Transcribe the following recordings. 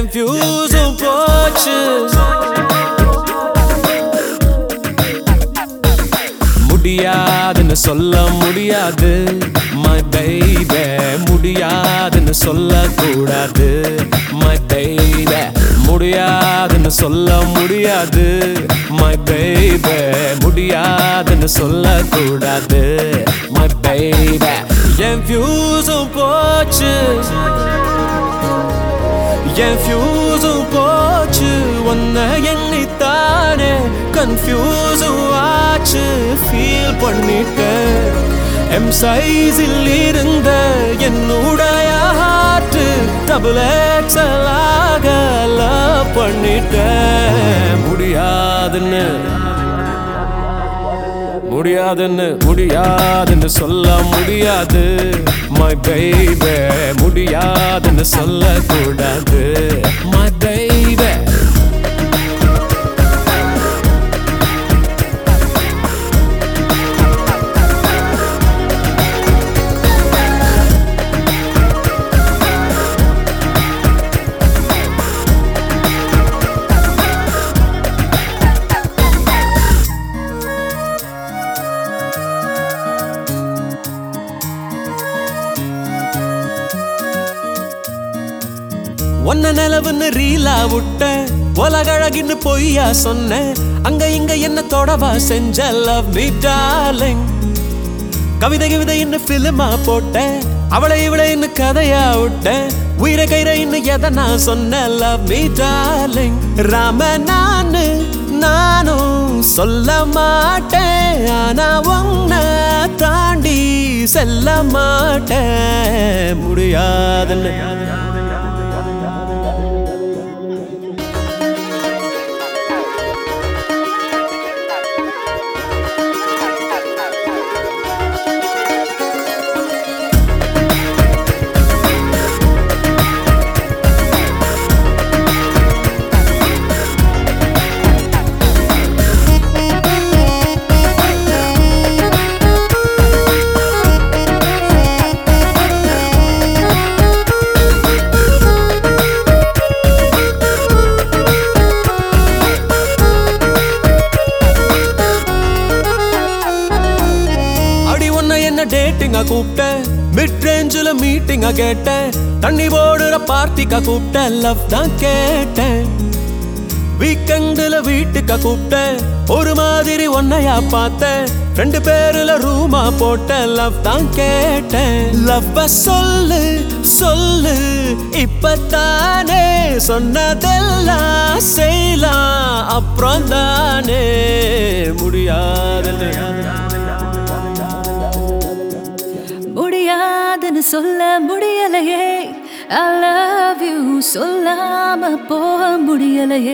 என் ஃபியூஸும் போச்சு முடியாதுன்னு சொல்ல முடியாது மை baby முடியாதுன்னு சொல்லக்கூடாது மை baby முடியாதுன்னு சொல்ல முடியாது மை baby முடியாதுன்னு சொல்லக்கூடாது மை baby என் ஃபியூஸும் போச்சு என் ஃபியூஸும் போச்சு உன்னை எண்ணித்தானே கன்ஃபியூஸும் ஆச்சு ஃபீல் பண்ணிட்டேன் எம் சைஸில் இருந்த என்னுடைய ஹார்ட் டபுள் எக்ஸலாக லவ் பண்ணிட்டேன் முடியாதுன்னு முடியாதுன்னு முடியாதுன்னு சொல்ல முடியாது மை baby முடியாதுன்னு சொல்லக்கூடாது மை baby ஒன்ன நிலவுன்னு ரீலா விட்ட உலகழகின்னு பொய்யா சொன்ன அங்க இங்க என்ன தொடவா செஞ்ச லவ் மீ டார்லிங் கவிதை கவிதை இன்னும் பிலிமா போட்ட அவளை இவளை இன்னும் கதையா விட்ட உயிரை கயிறை இன்னும் எதை நான் சொன்ன லவ் மீ டார்லிங் ராம நானு நானும் சொல்ல மாட்டேன் ஆனா உன்னை தாண்டி செல்ல மாட்டேன் முடியாதுன்னு அடி உன்னை என்ன டேட்டிங்கா கூப்பிட்டேன் மிட் ரேஞ்சில் மீட்டிங்கா கேட்டேன் தண்ணி போடுற பார்ட்டிக்கா கூப்பிட்டேன் லவ் தான் கேட்டேன் வீக்கெண்டுல வீட்டுக்கா கூப்பிட்டேன் ஒரு மாதிரி ஒன்னையா பார்த்தேன் ரெண்டு பேருல ரூமா போட்டேன் லவ் தான் கேட்டேன் லவ் சொல்லு சொல்லு இப்பத்தானே சொன்னதெல்லாம் செய்யலாம் அப்புறம் தானே முடியாதுன்னு முடியாதுன்னு சொல்ல முடியலையே I love you சொல்லாம போக முடியலையே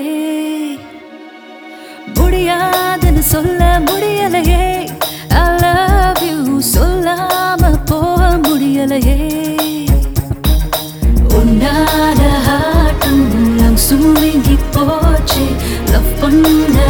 முடியாதுன்னு சொல்ல முடியலையே I love you சொல்லாம போக முடியலையே உன்னால ஹாட்டும் சுருங்கி போச்சு லவ் பண்ண